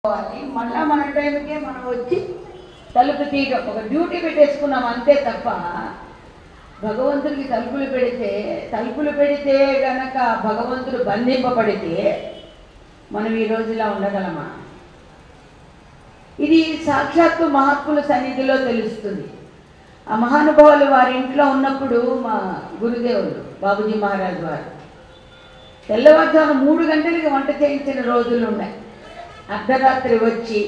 పోవాలి. మళ్ళా మన టైంకే మనం వచ్చి తలుపు తీయటం ఒక డ్యూటీ పెట్టేసుకున్నాం అంతే తప్ప భగవంతుడికి తలుపులు పెడితే తలుపులు పెడితే గనక భగవంతుడు బంధింపబడితే మనం ఈ రోజు ఇలా ఉండగలమా ఇది సాక్షాత్తు మహాత్ముల సన్నిధిలో తెలుస్తుంది ఆ మహానుభావులు వారి ఇంట్లో ఉన్నప్పుడు మా గురుదేవులు బాబుజీ మహారాజ్ వారు తెల్లవారుజామున మూడు గంటలకి వంట చేయించిన రోజులు ఉన్నాయి అర్ధరాత్రి వచ్చి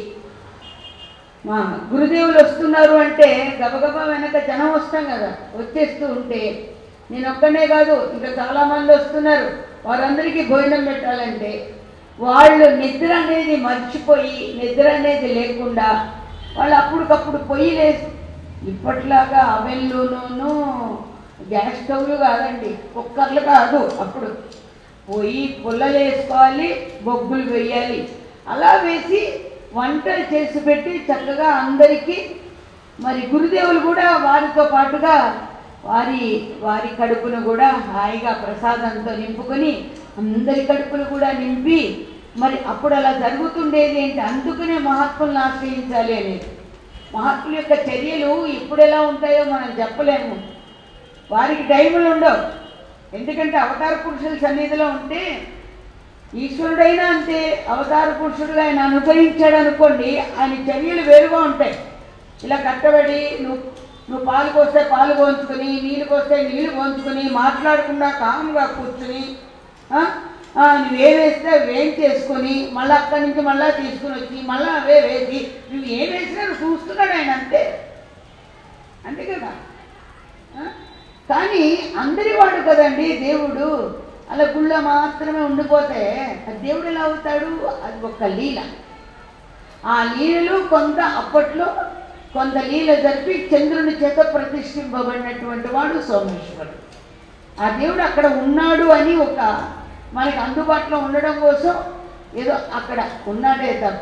మా గురుదేవులు వస్తున్నారు అంటే గబగబా వెనక జనం వస్తాం కదా వచ్చేస్తూ ఉంటే నేను ఒక్కనే కాదు ఇంకా చాలామంది వస్తున్నారు వారందరికీ భోజనం పెట్టాలంటే వాళ్ళు నిద్ర అనేది మర్చిపోయి నిద్ర అనేది లేకుండా వాళ్ళు అప్పటికప్పుడు పొయ్యి లేసి ఇప్పట్లాగా అవెన్లును గ్యాస్ స్టవ్లు కాదండి కుక్కర్లు కాదు అప్పుడు పొయ్యి పుల్లలు వేసుకోవాలి బొగ్గులు వేయాలి అలా వేసి వంటలు చేసి పెట్టి చక్కగా అందరికీ మరి గురుదేవులు కూడా వారితో పాటుగా వారి వారి కడుపును కూడా హాయిగా ప్రసాదంతో నింపుకొని అందరి కడుపులు కూడా నింపి మరి అప్పుడు అలా జరుగుతుండేది ఏంటి అందుకనే మహాత్ములను ఆశ్రయించాలి అనేది మహాత్ముల యొక్క చర్యలు ఎప్పుడు ఎలా ఉంటాయో మనం చెప్పలేము వారికి టైములు ఉండవు ఎందుకంటే అవతార పురుషుల సన్నిధిలో ఉంటే ఈశ్వరుడైనా అంతే అవతార పురుషుడుగా ఆయన అనుగ్రహించాడు అనుకోండి ఆయన చర్యలు వేరుగా ఉంటాయి ఇలా కట్టబడి నువ్వు నువ్వు పాలు పోస్తే పాలు పోంచుకొని నీళ్ళు పోస్తే నీళ్లు పోంచుకొని మాట్లాడకుండా కామ్గా కూర్చుని ఆ, ఆ, నువ్వేం వేస్తే వేం చేసుకొని మళ్ళీ అక్కడి నుంచి మళ్ళీ తీసుకుని వచ్చి మళ్ళీ అవే వేసి నువ్వు ఏం వేసినా నువ్వు చూస్తున్నాడు ఆయన అంతే అంతే కదా ఆ? కానీ అందరి వాడు కదండి దేవుడు అలా గుళ్ళ మాత్రమే ఉండిపోతే ఆ దేవుడు ఎలా అవుతాడు అది ఒక లీల ఆ లీలలు కొంత అప్పట్లో కొంత లీల జరిపి చంద్రుని చేత ప్రతిష్ఠింపబడినటువంటి వాడు సోమేశ్వరుడు ఆ దేవుడు అక్కడ ఉన్నాడు అని ఒక మనకి అందుబాటులో ఉండడం కోసం ఏదో అక్కడ ఉన్నాడే తప్ప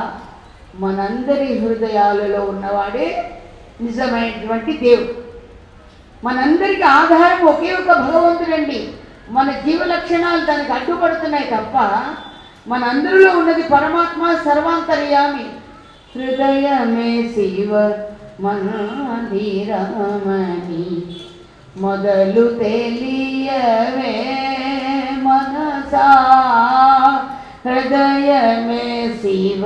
మనందరి హృదయాలలో ఉన్నవాడే నిజమైనటువంటి దేవుడు మనందరికి ఆధారం ఒకే ఒక భగవంతుడండి మన జీవ లక్షణాలు దానికి అడ్డుపడుతున్నాయి తప్ప మనందరిలో ఉన్నది పరమాత్మ సర్వాంతర్యామి హృదయమే శివ మందిరమని మొదలు తెలియవే మనసా హృదయమే శివ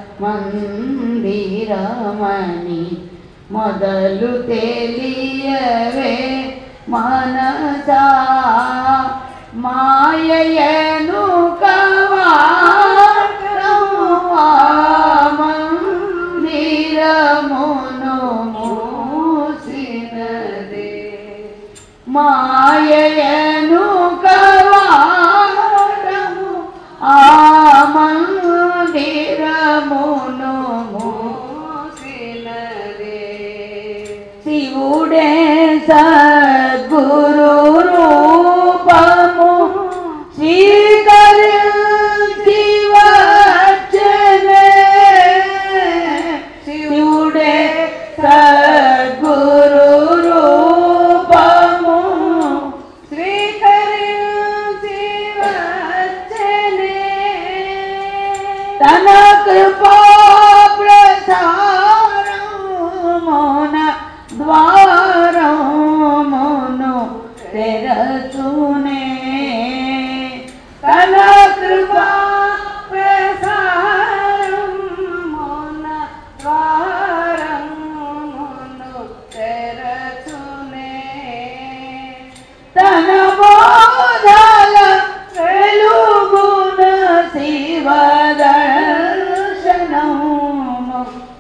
మందిరమని మొదలు తెలియవే మనసా మాయను మందిరమును మూసినదే మాయను కవారము ఆ మందిరమును మూసినదే శివుడే సద్గురు రూపము స్వీకరించి వచ్చనే శివుడే సద్గురు రూపము స్వీకరించి వచ్చనే తన కృపా ప్రసారమున ద్వారమును తెరచునే తన కృపా ప్రసారమున ద్వారమును తెరచునే తన బోధల వెలుగున శివ దర్శనము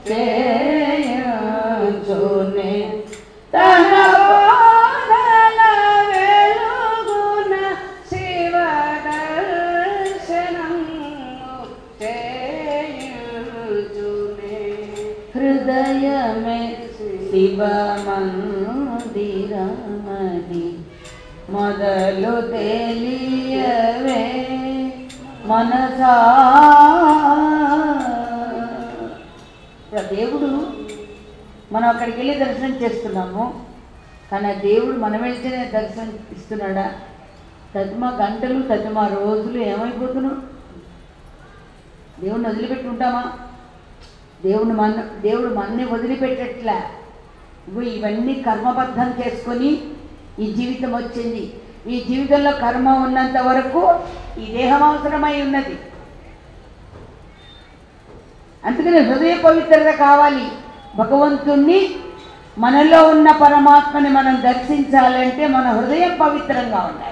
చేయుచునే తన బోధల వెలుగున శివ దర్శనము చేయుచునే హృదయమే శివ మందిరమని మొదలు తెలియవే మనసా ఇప్పుడు ఆ దేవుడు మనం అక్కడికి వెళ్ళి దర్శనం చేస్తున్నాము కానీ ఆ దేవుడు మనం వెళ్తేనే దర్శనం ఇస్తున్నాడా తదిమా గంటలు తదిమా రోజులు ఏమైపోతున్నాం దేవుణ్ణి వదిలిపెట్టి ఉంటామా దేవుని మన దేవుడు మనని వదిలిపెట్టట్లే ఇగో ఇవన్నీ కర్మబద్ధం చేసుకొని ఈ జీవితం వచ్చింది ఈ జీవితంలో కర్మ ఉన్నంత వరకు ఈ దేహం అవసరమై ఉన్నది అందుకని హృదయ పవిత్రత కావాలి భగవంతుణ్ణి మనలో ఉన్న పరమాత్మని మనం దర్శించాలంటే మన హృదయం పవిత్రంగా ఉండాలి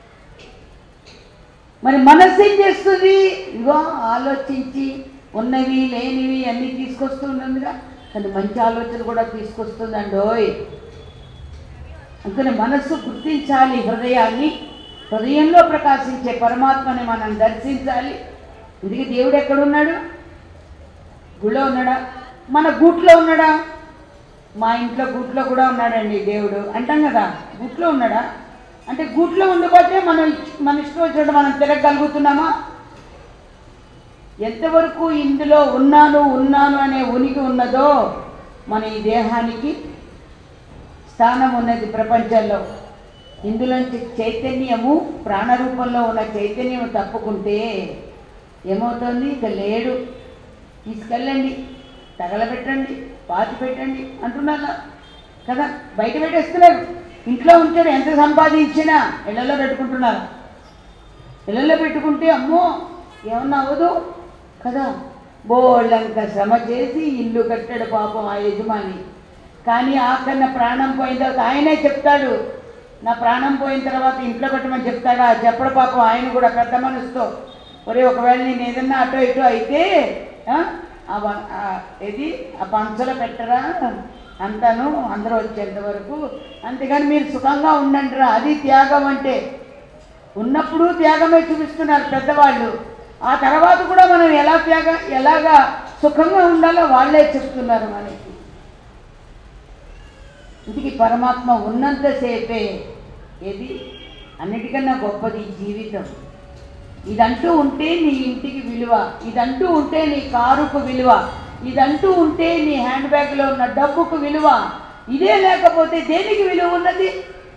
మరి మనస్సు ఏం చేస్తుంది ఇగో ఆలోచించి ఉన్నవి లేనివి అన్నీ తీసుకొస్తూ ఉన్నదిగా కానీ మంచి ఆలోచన కూడా తీసుకొస్తుందండోయ్ అందుకని మనస్సు గుర్తించాలి హృదయాన్ని హృదయంలో ప్రకాశించే పరమాత్మని మనం దర్శించాలి ఇందుకే దేవుడు ఎక్కడున్నాడు గుళ్ళో ఉన్నాడా మన గూట్లో ఉన్నాడా మా ఇంట్లో గూట్లో కూడా ఉన్నాడండి దేవుడు అంటాం కదా గూట్లో ఉన్నాడా అంటే గూట్లో ఉండబట్టే మనం ఇచ్- మన ఇష్టం వచ్చినట్టు మనం తిరగలుగుతున్నామా ఎంతవరకు ఇందులో ఉన్నాను ఉన్నాను అనే ఉనికి ఉన్నదో మన ఈ దేహానికి స్థానం ఉన్నది ప్రపంచంలో ఇందులోంచి చైతన్యము ప్రాణరూపంలో ఉన్న చైతన్యం తప్పుకుంటే ఏమవుతుంది ఇక లేడు తీసుకెళ్ళండి తగలబెట్టండి పాతి పెట్టండి అంటున్నారు కదా బయట పెట్టేస్తున్నారు ఇంట్లో ఉంచాడు ఎంత సంపాదించినా ఇళ్లలో పెట్టుకుంటున్నారు ఇళ్లలో పెట్టుకుంటే అమ్మో ఏమన్నా అవ్వదు కదా బోళ్ళంక శ్రమ చేసి ఇల్లు కట్టాడు పాపం ఆ యజమాని కానీ ఆఖరిన ప్రాణం పోయిన తర్వాత ఆయనే చెప్తాడు నా ప్రాణం పోయిన తర్వాత ఇంట్లో పెట్టమని చెప్తాడా చెప్పడు పాపం ఆయన కూడా పెద్ద మనసుతో ఒరే ఒకవేళ నేను ఏదన్నా అటో ఇటో అయితే ఆ, ఆ వ- ఆ ఏది ఆ పంచలో పెట్టరా అంతాను అందరూ వచ్చేంత వరకు అంతేగాని మీరు సుఖంగా ఉండండి రా అది త్యాగం అంటే ఉన్నప్పుడు త్యాగమే చూపిస్తున్నారు పెద్దవాళ్ళు ఆ తర్వాత కూడా మనం ఎలా త్యాగ ఎలాగా సుఖంగా ఉండాలో వాళ్ళే చెప్తున్నారు మనకి ఇంటికి పరమాత్మ ఉన్నంతసేపే ఏది అన్నిటికన్నా గొప్పది ఈ జీవితం ఇదంటూ ఉంటే నీ ఇంటికి విలువ ఇదంటూ ఉంటే నీ కారుకు విలువ ఇదంటూ ఉంటే నీ హ్యాండ్ బ్యాగ్లో ఉన్న డబ్బుకు విలువ ఇదే లేకపోతే దేనికి విలువ ఉన్నది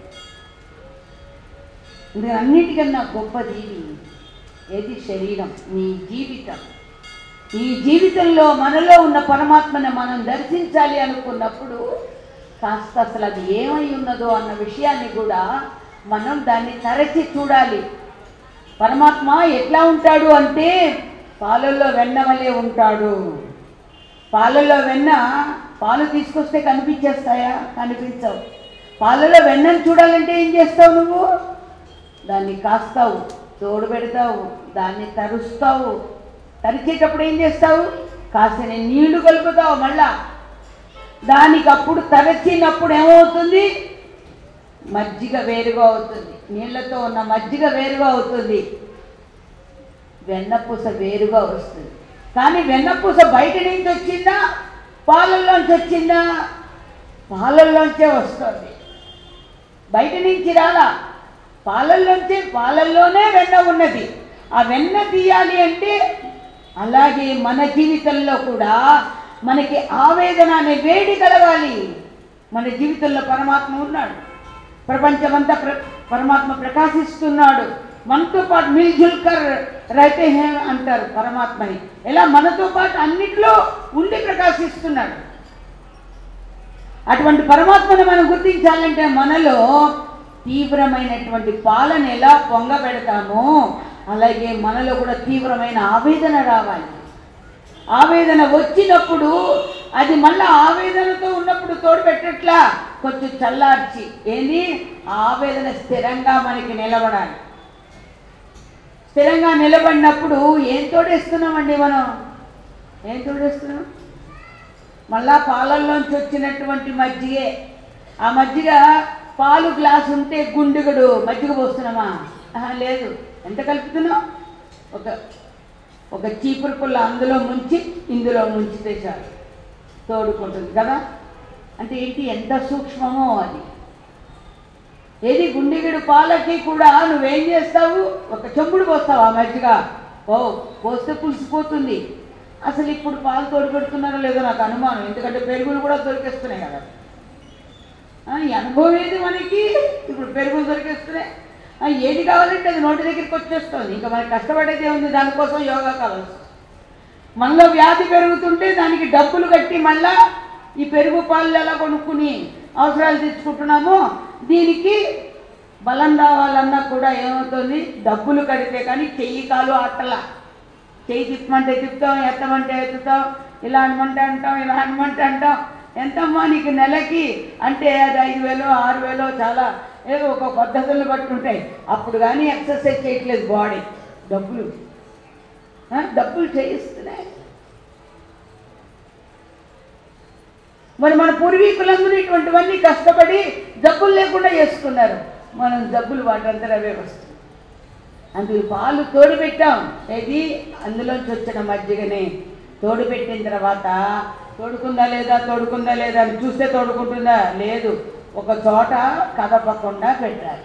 ఇది అన్నిటికన్నా గొప్పది ఇది ఏది శరీరం నీ జీవితం ఈ జీవితంలో మనలో ఉన్న పరమాత్మని మనం దర్శించాలి అనుకున్నప్పుడు కాస్త అసలు అది ఏమై ఉన్నదో అన్న విషయాన్ని కూడా మనం దాన్ని తరచి చూడాలి పరమాత్మ ఎట్లా ఉంటాడు అంటే పాలల్లో వెన్న వలె ఉంటాడు పాలల్లో వెన్న పాలు తీసుకొస్తే కనిపించేస్తాయా కనిపించవు పాలలో వెన్నను చూడాలంటే ఏం చేస్తావు నువ్వు దాన్ని కాస్తావు తోడు పెడతావు దాన్ని తరుస్తావు తరిచేటప్పుడు ఏం చేస్తావు కాసిన నీళ్లు కలుపుతావు మళ్ళా దానికి అప్పుడు తరచినప్పుడు ఏమవుతుంది మజ్జిగ వేరుగా అవుతుంది నీళ్ళతో ఉన్న మజ్జిగ వేరుగా అవుతుంది వెన్నపూస వేరుగా వస్తుంది కానీ వెన్నపూస బయట నుంచి వచ్చిందా పాలల్లోంచి వచ్చిందా పాలల్లోంచే వస్తుంది బయట నుంచి రాలా పాలల్లోంచే పాలల్లోనే వెన్న ఉన్నది ఆ వెన్న తీయాలి అంటే అలాగే మన జీవితంలో కూడా మనకి ఆవేదన అనే వేడి కలగాలి మన జీవితంలో పరమాత్మ ఉన్నాడు ప్రపంచమంతా ప్ర పరమాత్మ ప్రకాశిస్తున్నాడు మనతో పాటు మిల్జుల్కర్ రైతే హే అంటారు పరమాత్మని ఎలా మనతో పాటు అన్నిట్లో ఉండి ప్రకాశిస్తున్నాడు అటువంటి పరమాత్మను మనం గుర్తించాలంటే మనలో తీవ్రమైనటువంటి పాలన ఎలా పొంగబెడతామో అలాగే మనలో కూడా తీవ్రమైన ఆవేదన రావాలి ఆవేదన వచ్చినప్పుడు అది మళ్ళా ఆవేదనతో ఉన్నప్పుడు తోడు పెట్టట్లా కొంచెం చల్లార్చి ఏంది ఆ ఆవేదన స్థిరంగా మనకి నిలబడాలి స్థిరంగా నిలబడినప్పుడు ఏం తోడేస్తున్నామండి మనం ఏం తోడేస్తున్నాం మళ్ళా పాలల్లోంచి వచ్చినటువంటి మజ్జిగే ఆ మజ్జిగ పాలు గ్లాస్ ఉంటే గుండుగుడు మజ్జిగ పోస్తున్నామా ఆహా, లేదు ఎంత కలుపుతున్నాం ఒక ఒక చీపురు పుల్ల అందులో ముంచి ఇందులో ముంచితే చాలు తోడుకుంటుంది కదా అంటే ఏంటి ఎంత సూక్ష్మమో అది ఏది గుండెగిడు పాలకి కూడా నువ్వేం చేస్తావు ఒక చెంబుడు పోస్తావు ఆ మజ్జిగ ఓ పోస్తే పులిసిపోతుంది అసలు ఇప్పుడు పాలు తోడు పెడుతున్నారో లేదో నాకు అనుమానం ఎందుకంటే పెరుగులు కూడా దొరికేస్తున్నాయి కదా ఆ, ఈ అనుభవం ఏది మనకి ఇప్పుడు పెరుగులు దొరికేస్తున్నాయి ఆ, ఏది కావాలంటే అది నోటి దగ్గరికి వచ్చేస్తుంది ఇంకా మనకి కష్టపడేది ఏముంది దానికోసం యోగా కావాల్సి మనలో వ్యాధి పెరుగుతుంటే దానికి డబ్బులు కట్టి మళ్ళా ఈ పెరుగు పాలు ఎలా కొనుక్కుని అవసరాలు తెచ్చుకుంటున్నామో దీనికి బలం రావాలన్నా కూడా ఏమవుతుంది డబ్బులు కడితే కానీ చెయ్యి కాలు ఆటలా చెయ్యి తిప్పమంటే తిప్పుతాం ఎత్తమంటే ఎత్తుతాం ఇలా అనమంటే అంటాం ఇలా అనమంటే అంటాం ఎంతమ్మా నీకు నెలకి అంటే అది ఐదు వేలు ఆరు వేలు చాలా ఏదో ఒక పద్ధతులు బట్టి ఉంటాయి అప్పుడు కానీ ఎక్సర్సైజ్ చేయట్లేదు బాడీ డబ్బులు ఆ, డబ్బులు చేయిస్తున్నాయి మరి మన పూర్వీకులందరూ ఇటువంటివన్నీ కష్టపడి జబ్బులు లేకుండా చేసుకున్నారు మనం జబ్బులు వాటంతా అవే వస్తాయి అందుకు పాలు తోడు పెట్టాం ఏది అందులోంచి వచ్చిన మజ్జిగని తోడు పెట్టిన తర్వాత తోడుకుందా లేదా తోడుకుందా లేదా అని చూస్తే తోడుకుంటుందా లేదు ఒక చోట కదపకుండా పెట్టాలి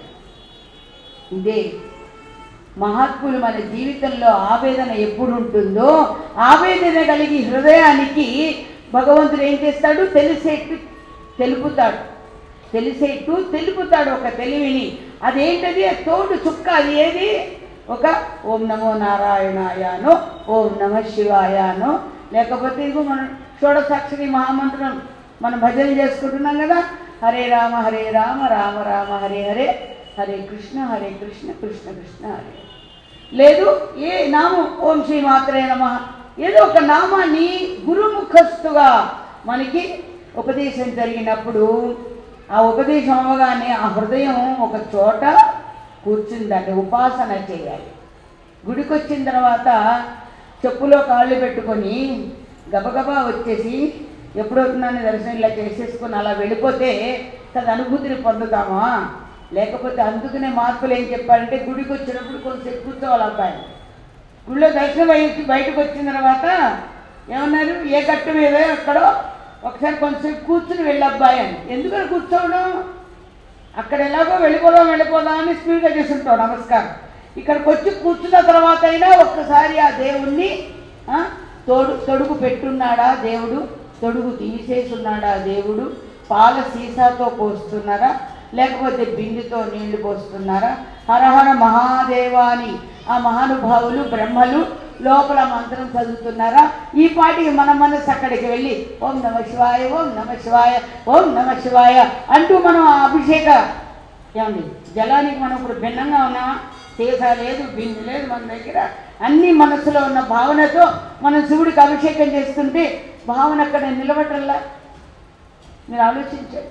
ఇదే మహాత్ములు మన జీవితంలో ఆవేదన ఎప్పుడు ఉంటుందో ఆవేదన కలిగి హృదయానికి భగవంతుడు ఏం చేస్తాడు తెలిసేట్టు తెలుపుతాడు తెలిసేట్టు తెలుపుతాడు ఒక తెలివిని అదేంటది ఆ తోడు చుక్క అది ఏది ఒక ఓం నమో నారాయణాయానో ఓం నమ శివాయానో లేకపోతే ఇదిగో మనం షోడసాక్షరి మహామంత్రం మనం భజన చేసుకుంటున్నాం కదా హరే రామ హరే రామ రామ రామ హరే హరే హరే కృష్ణ హరే కృష్ణ కృష్ణ కృష్ణ హరే లేదు ఏ నామం ఓం శ్రీ మాత్రే నమ ఏదో ఒక నామాన్ని గురుముఖస్తుగా మనకి ఉపదేశం జరిగినప్పుడు ఆ ఉపదేశం అవ్వగానే ఆ హృదయం ఒక చోట కూర్చుందండి ఉపాసన చేయాలి గుడికి వచ్చిన తర్వాత చెప్పులో కాళ్ళు పెట్టుకొని గబగబా వచ్చేసి ఎప్పుడవుతున్నాను దర్శనం ఇలా చేసేసుకొని అలా వెళ్ళిపోతే తన అనుభూతిని పొందుతామా లేకపోతే అందుకనే మార్పులు ఏం చెప్పారంటే గుడికి వచ్చినప్పుడు కొంచెం కూర్చోవాలి అబ్బాయి గుళ్ళో దర్శనం అయ్యి బయటకు వచ్చిన తర్వాత ఏమన్నారు ఏ గట్టు మీద ఎక్కడో ఒకసారి కొంచెం కూర్చుని వెళ్ళబ్బాయి అని ఎందుకని కూర్చోవడం అక్కడ ఎలాగో వెళ్ళిపోదాం వెళ్ళిపోదాం అని స్పీడ్గా చేస్తుంటాం నమస్కారం ఇక్కడికి వచ్చి కూర్చున్న తర్వాత అయినా ఒక్కసారి ఆ దేవుణ్ణి ఆ, తోడు తొడుగు పెట్టున్నాడా దేవుడు తొడుగు తీసేసున్నాడా దేవుడు పాల సీసాతో పోస్తున్నారా లేకపోతే బిందుతో నీళ్లు పోస్తున్నారా హరహర మహాదేవాని ఆ మహానుభావులు బ్రహ్మలు లోపల మంత్రం చదువుతున్నారా ఈ పాటికి మన మనసు అక్కడికి వెళ్ళి ఓం నమ శివాయ ఓం నమ శివాయ ఓం నమ శివాయ అంటూ మనం ఆ అభిషేక ఏమండి జలానికి మనం ఇప్పుడు భిన్నంగా ఉన్నామా సీసా లేదు బిందు లేదు మన దగ్గర అన్ని మనసులో ఉన్న భావనతో మనం శివుడికి అభిషేకం చేస్తుంటే భావన అక్కడ నిలబట్టల్లా మీరు ఆలోచించండి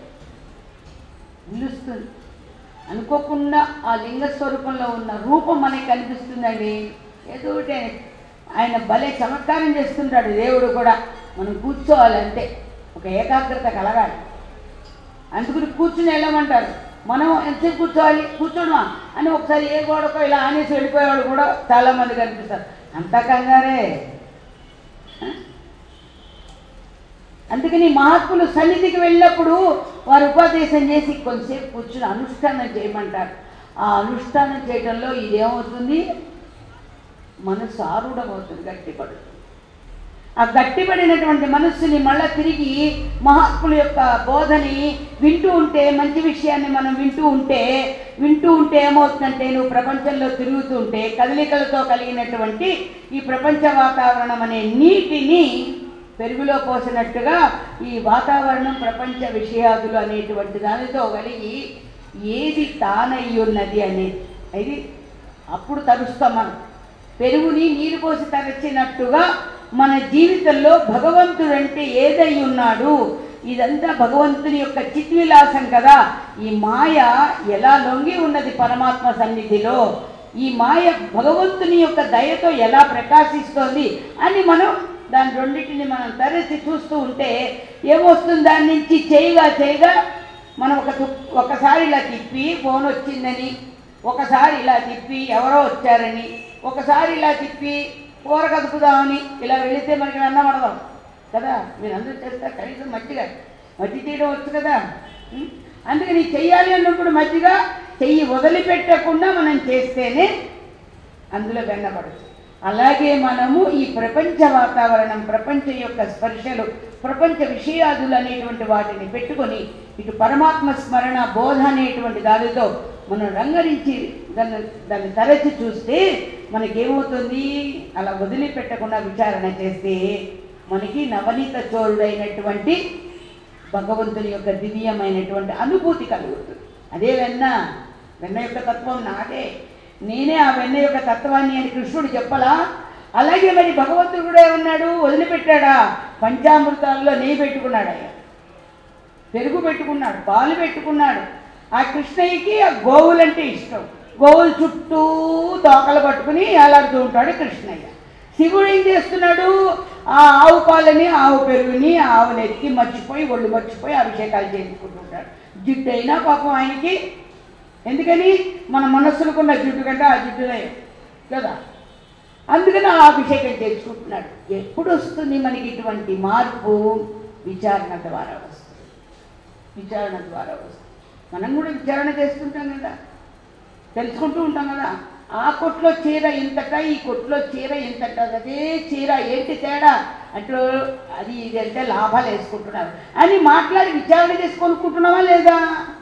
నిలుస్తుంది అనుకోకుండా ఆ లింగ స్వరూపంలో ఉన్న రూపం మనకి కనిపిస్తుందండి ఏదో ఒకటి ఆయన- ఆయన భలే చమత్కారం చేస్తుంటాడు దేవుడు కూడా మనం కూర్చోవాలి అంతే ఒక ఏకాగ్రత కలగాలి అందుకని కూర్చుని వెళ్ళమంటారు మనం ఎంతసేపు కూర్చోవాలి కూర్చోడమా అని ఒకసారి ఏ గోడకో ఇలా ఆనేసి వెళ్ళిపోయేవాడు కూడా చాలామంది కనిపిస్తారు అంతా కంగారే ఆ? అందుకని మహాత్ములు సన్నిధికి వెళ్ళినప్పుడు వారు ఉపదేశం చేసి కొంతసేపు కూర్చుని అనుష్ఠానం చేయమంటారు ఆ అనుష్ఠానం చేయడంలో ఇదేమవుతుంది మనసు ఆరూఢమవుతుంది గట్టిపడుతుంది ఆ గట్టిపడినటువంటి మనస్సుని మళ్ళా తిరిగి మహాత్ముల యొక్క బోధని వింటూ ఉంటే మంచి విషయాన్ని మనం వింటూ ఉంటే వింటూ ఉంటే ఏమవుతుందంటే నువ్వు ప్రపంచంలో తిరుగుతూ ఉంటే కదలికలతో కలిగినటువంటి ఈ ప్రపంచ వాతావరణం అనే నీటిని పెరుగులో పోసినట్టుగా ఈ వాతావరణం ప్రపంచ విషయాదులు అనేటువంటి దానితో కలిగి ఏది తానై ఉన్నది అనేది ఇది అప్పుడు తరుస్తాం మనం పెరుగుని నీరు పోసి తరచినట్టుగా మన జీవితంలో భగవంతుడు అంటే ఏదై ఉన్నాడు ఇదంతా భగవంతుని యొక్క చిత్విలాసం కదా ఈ మాయ ఎలా లొంగి ఉన్నది పరమాత్మ సన్నిధిలో ఈ మాయ భగవంతుని యొక్క దయతో ఎలా ప్రకాశిస్తోంది అని మనం దాని రెండింటిని మనం తరచి చూస్తూ ఉంటే ఏమొస్తుంది దాని నుంచి చేయగా చేయగా మనం ఒక తుప్- ఒకసారి ఇలా తిప్పి ఫోన్ వచ్చిందని ఒకసారి ఇలా తిప్పి ఎవరో వచ్చారని ఒకసారి ఇలా తిప్పి కూర కదుపుదామని ఇలా వెళితే మనకి అన్నం పడదాం కదా మీరు అందరూ చేస్తారు కనీసం మజ్జిగ మజ్జి తీయడం వచ్చు కదా ఉం? అందుకని చెయ్యాలి అన్నప్పుడు మజ్జిగ చెయ్యి వదిలిపెట్టకుండా మనం చేస్తేనే అందులో వెన్నపడచ్చు అలాగే మనము ఈ ప్రపంచ వాతావరణం ప్రపంచం యొక్క స్పర్శలు ప్రపంచ విషయాదులు అనేటువంటి వాటిని పెట్టుకొని ఇటు పరమాత్మ స్మరణ బోధ అనేటువంటి దానితో మనం రంగరించి దాన్ని దాన్ని తరచి చూస్తే మనకేమవుతుంది అలా వదిలిపెట్టకుండా విచారణ చేస్తే మనకి నవనీత చోరుడైనటువంటి భగవంతుని యొక్క దివ్యమైనటువంటి అనుభూతి కలుగుతుంది అదే వెన్న వెన్న యొక్క తత్వం నాదే నేనే ఆ వెన్న యొక్క తత్వాన్ని అని కృష్ణుడు చెప్పలా అలాగే మరి భగవంతుడు కూడా ఏమన్నాడు వదిలిపెట్టాడా పంచామృతాల్లో నెయ్యి పెట్టుకున్నాడు ఆయన పెరుగు పెట్టుకున్నాడు పాలు పెట్టుకున్నాడు ఆ కృష్ణయ్యకి ఆ గోవులంటే ఇష్టం గోవుల చుట్టూ తోకలు పట్టుకుని ఏలాడుతూ ఉంటాడు కృష్ణయ్య శివుడు ఏం చేస్తున్నాడు ఆ ఆవు పాలని ఆవు పెరుగుని ఆవు నెత్తి మర్చిపోయి ఒళ్ళు మర్చిపోయి అభిషేకాలు చేసుకుంటుంటాడు జిడ్డు అయినా పాపం ఆయనకి ఎందుకని మన మనస్సులకున్న జిడ్డు కంటే ఆ జిడ్డులే కదా అందుకని ఆ అభిషేకం చేసుకుంటున్నాడు ఎప్పుడు వస్తుంది మనకి ఇటువంటి మార్పు విచారణ ద్వారా వస్తుంది విచారణ ద్వారా వస్తుంది మనం కూడా విచారణ చేస్తుంటాం కదా తెలుసుకుంటూ ఉంటాం కదా ఆ కొట్లో చీర ఇంతట ఈ కొట్లో చీర ఇంతట అదే చీర ఏంటి తేడా అంటే అది ఇది అంటే లాభాలు వేసుకుంటున్నారు అని మాట్లాడి విచారణ చేసి కొనుక్కుంటున్నావా లేదా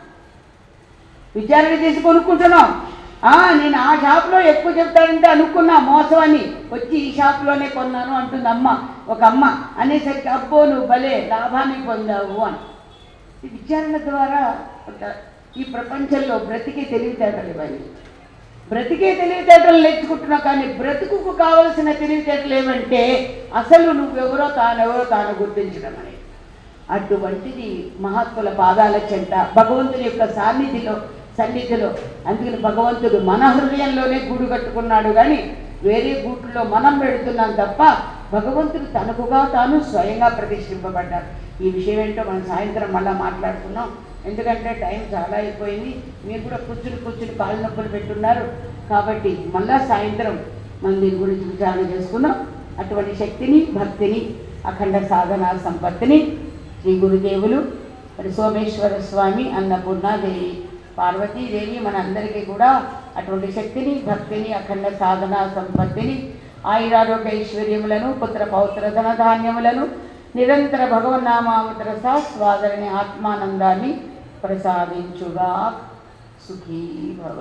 విచారణ చేసి కొనుక్కుంటున్నాం ఆ, నేను ఆ షాప్లో ఎక్కువ చెప్తాడంటే అనుకున్నా మోసం అని వచ్చి ఈ షాప్లోనే కొన్నాను అంటుంది అమ్మ ఒక అమ్మ అనేసరికి అబ్బో నువ్వు భలే లాభాన్ని పొందావు అని ఈ విచారణ ద్వారా ఒక ఈ ప్రపంచంలో బ్రతికే తెలివితేటలు ఇవన్నీ బ్రతికే తెలివితేటలు నేర్చుకుంటున్నావు కానీ బ్రతుకుకు కావలసిన తెలివితేటలు ఏమంటే అసలు నువ్వెవరో తానెవరో తాను గుర్తించడం అనేది అటువంటిది మహాత్ముల పాదాల చెంట భగవంతుని యొక్క సాన్నిధిలో సన్నిధిలో అందుకని భగవంతుడు మన హృదయంలోనే గూడు కట్టుకున్నాడు కానీ వేరే గూట్లో మనం పెడుతున్నాం తప్ప భగవంతుడు తనకుగా తాను స్వయంగా ప్రతిష్ఠింపబడ్డాడు ఈ విషయం ఏంటో మనం సాయంత్రం మళ్ళీ మాట్లాడుకున్నాం ఎందుకంటే టైం చాలా అయిపోయింది మీరు కూడా కూర్చుని కూర్చుని కాళ్ళ నొప్పులు పెట్టున్నారు కాబట్టి మళ్ళా సాయంత్రం మనం దీని గురించి విచారణ చేసుకుందాం అటువంటి శక్తిని భక్తిని అఖండ సాధన సంపత్తిని శ్రీ గురుదేవులు మరి సోమేశ్వర స్వామి అన్నపూర్ణాదేవి పార్వతీదేవి మనందరికీ కూడా అటువంటి శక్తిని భక్తిని అఖండ సాధన సంపత్తిని ఆయురారోగ్య ఐశ్వర్యములను పుత్ర పౌత్ర ధనధాన్యములను నిరంతర భగవన్నామావతర స్వాదరని ఆత్మానందాన్ని ప్రసాదించుగా సుఖీ భవ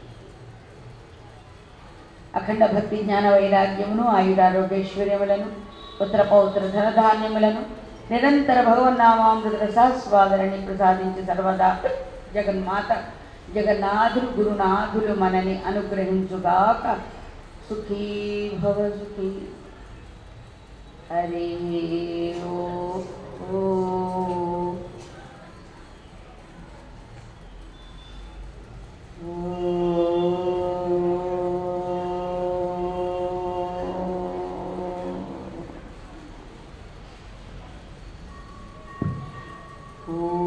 అఖండ భక్తి జ్ఞాన వైరాగ్యమును ఆయురారోగ్యైశ్వర్యములను పుత్ర పౌత్ర ధనధాన్యములను నిరంతర భగవన్నామామృత రసాస్వాదరని ప్రసాదించి సర్వదా జగన్మాత జగన్నాథులు గురునాథులు మనని అనుగ్రహించుగాక సుఖీ భవ సుఖీ హరి ఓ ఓ. ఓ